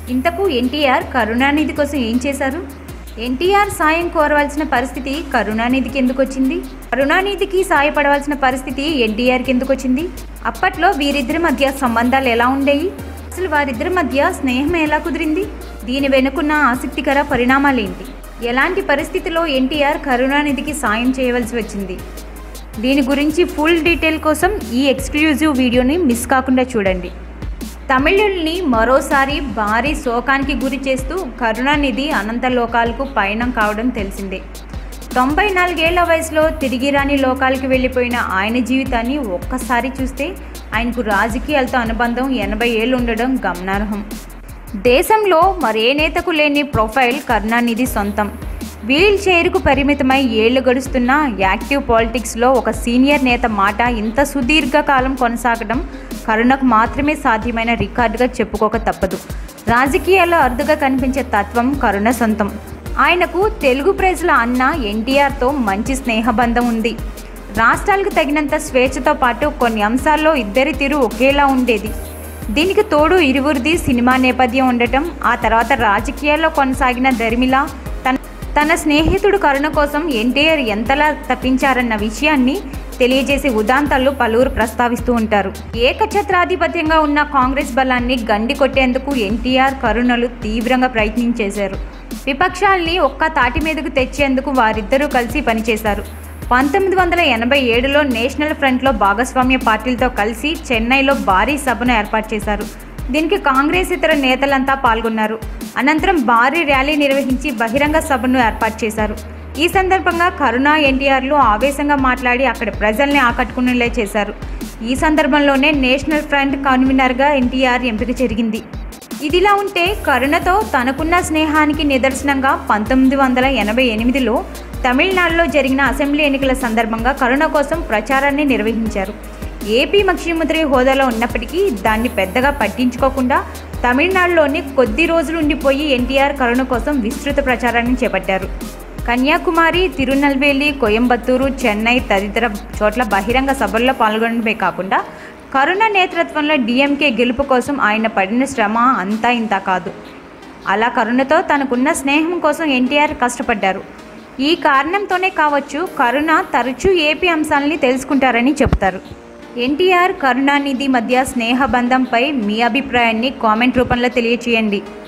ఇంతకు ఎన్టీఆర్ కరుణానిధి కోసం ఏం చేశారు ఎన్టీఆర్ సాయం కోరవలసిన పరిస్థితి కరుణానిధికి ఎందుకు వచ్చింది కరుణానిధికి సాయపడవలసిన పరిస్థితి ఎన్టీఆర్కి ఎందుకు వచ్చింది అప్పట్లో వీరిద్దరి మధ్య సంబంధాలు ఎలా ఉండేవి అసలు వారిద్దరి మధ్య స్నేహం ఎలా కుదిరింది దీని వెనుకున్న ఆసక్తికర పరిణామాలేంటి ఎలాంటి పరిస్థితిలో ఎన్టీఆర్ కరుణానిధికి సాయం చేయవలసి వచ్చింది దీని గురించి ఫుల్ డీటెయిల్ కోసం ఈ ఎక్స్క్లూజివ్ వీడియోని మిస్ కాకుండా చూడండి తమిళుల్ని మరోసారి భారీ శోకానికి గురి చేస్తూ కరుణానిధి అనంత లోకాలకు పయనం కావడం తెలిసిందే తొంభై నాలుగేళ్ల వయసులో తిరిగి రాని లోకాలకి వెళ్ళిపోయిన ఆయన జీవితాన్ని ఒక్కసారి చూస్తే ఆయనకు రాజకీయాలతో అనుబంధం ఎనభై ఏళ్ళు ఉండడం గమనార్హం దేశంలో మరే నేతకు లేని ప్రొఫైల్ కరుణానిధి సొంతం వీల్ చైర్కు పరిమితమై ఏళ్లు గడుస్తున్న యాక్టివ్ పాలిటిక్స్లో ఒక సీనియర్ నేత మాట ఇంత సుదీర్ఘకాలం కొనసాగడం కరుణకు మాత్రమే సాధ్యమైన రికార్డుగా చెప్పుకోక తప్పదు రాజకీయాల్లో అరుదుగా కనిపించే తత్వం కరుణ సొంతం ఆయనకు తెలుగు ప్రజల అన్న ఎన్టీఆర్తో మంచి స్నేహబంధం ఉంది రాష్ట్రాలకు తగినంత స్వేచ్ఛతో పాటు కొన్ని అంశాల్లో ఇద్దరి తీరు ఒకేలా ఉండేది దీనికి తోడు ఇరువురిది సినిమా నేపథ్యం ఉండటం ఆ తర్వాత రాజకీయాల్లో కొనసాగిన ధర్మిల తన తన స్నేహితుడు కరుణ కోసం ఎన్టీఆర్ ఎంతలా తప్పించారన్న విషయాన్ని తెలియజేసే ఉదాంతాలు పలువురు ప్రస్తావిస్తూ ఉంటారు ఏకఛత్రాధిపత్యంగా ఉన్న కాంగ్రెస్ బలాన్ని గండి కొట్టేందుకు ఎన్టీఆర్ కరుణలు తీవ్రంగా ప్రయత్నించేశారు విపక్షాల్ని ఒక్క తాటి మీదకు తెచ్చేందుకు వారిద్దరూ కలిసి పనిచేశారు పంతొమ్మిది వందల ఎనభై ఏడులో నేషనల్ ఫ్రంట్లో భాగస్వామ్య పార్టీలతో కలిసి చెన్నైలో భారీ సభను ఏర్పాటు చేశారు దీనికి కాంగ్రెస్ ఇతర నేతలంతా పాల్గొన్నారు అనంతరం భారీ ర్యాలీ నిర్వహించి బహిరంగ సభను ఏర్పాటు చేశారు ఈ సందర్భంగా కరుణ ఎన్టీఆర్లు ఆవేశంగా మాట్లాడి అక్కడ ప్రజల్ని ఆకట్టుకునేలా చేశారు ఈ సందర్భంలోనే నేషనల్ ఫ్రంట్ కన్వీనర్గా ఎన్టీఆర్ ఎంపిక జరిగింది ఇదిలా ఉంటే కరుణతో తనకున్న స్నేహానికి నిదర్శనంగా పంతొమ్మిది వందల ఎనభై ఎనిమిదిలో తమిళనాడులో జరిగిన అసెంబ్లీ ఎన్నికల సందర్భంగా కరుణ కోసం ప్రచారాన్ని నిర్వహించారు ఏపీ ముఖ్యమంత్రి హోదాలో ఉన్నప్పటికీ దాన్ని పెద్దగా పట్టించుకోకుండా తమిళనాడులోని కొద్ది రోజులు ఉండిపోయి ఎన్టీఆర్ కరుణ కోసం విస్తృత ప్రచారాన్ని చేపట్టారు కన్యాకుమారి తిరునల్వేలి కోయంబత్తూరు చెన్నై తదితర చోట్ల బహిరంగ సభల్లో పాల్గొనడమే కాకుండా కరుణ నేతృత్వంలో డిఎంకే గెలుపు కోసం ఆయన పడిన శ్రమ అంతా ఇంతా కాదు అలా కరుణతో తనకున్న స్నేహం కోసం ఎన్టీఆర్ కష్టపడ్డారు ఈ కారణంతోనే కావచ్చు కరుణ తరచూ ఏపీ అంశాలని తెలుసుకుంటారని చెబుతారు ఎన్టీఆర్ కరుణానిధి మధ్య స్నేహ బంధంపై మీ అభిప్రాయాన్ని కామెంట్ రూపంలో తెలియచేయండి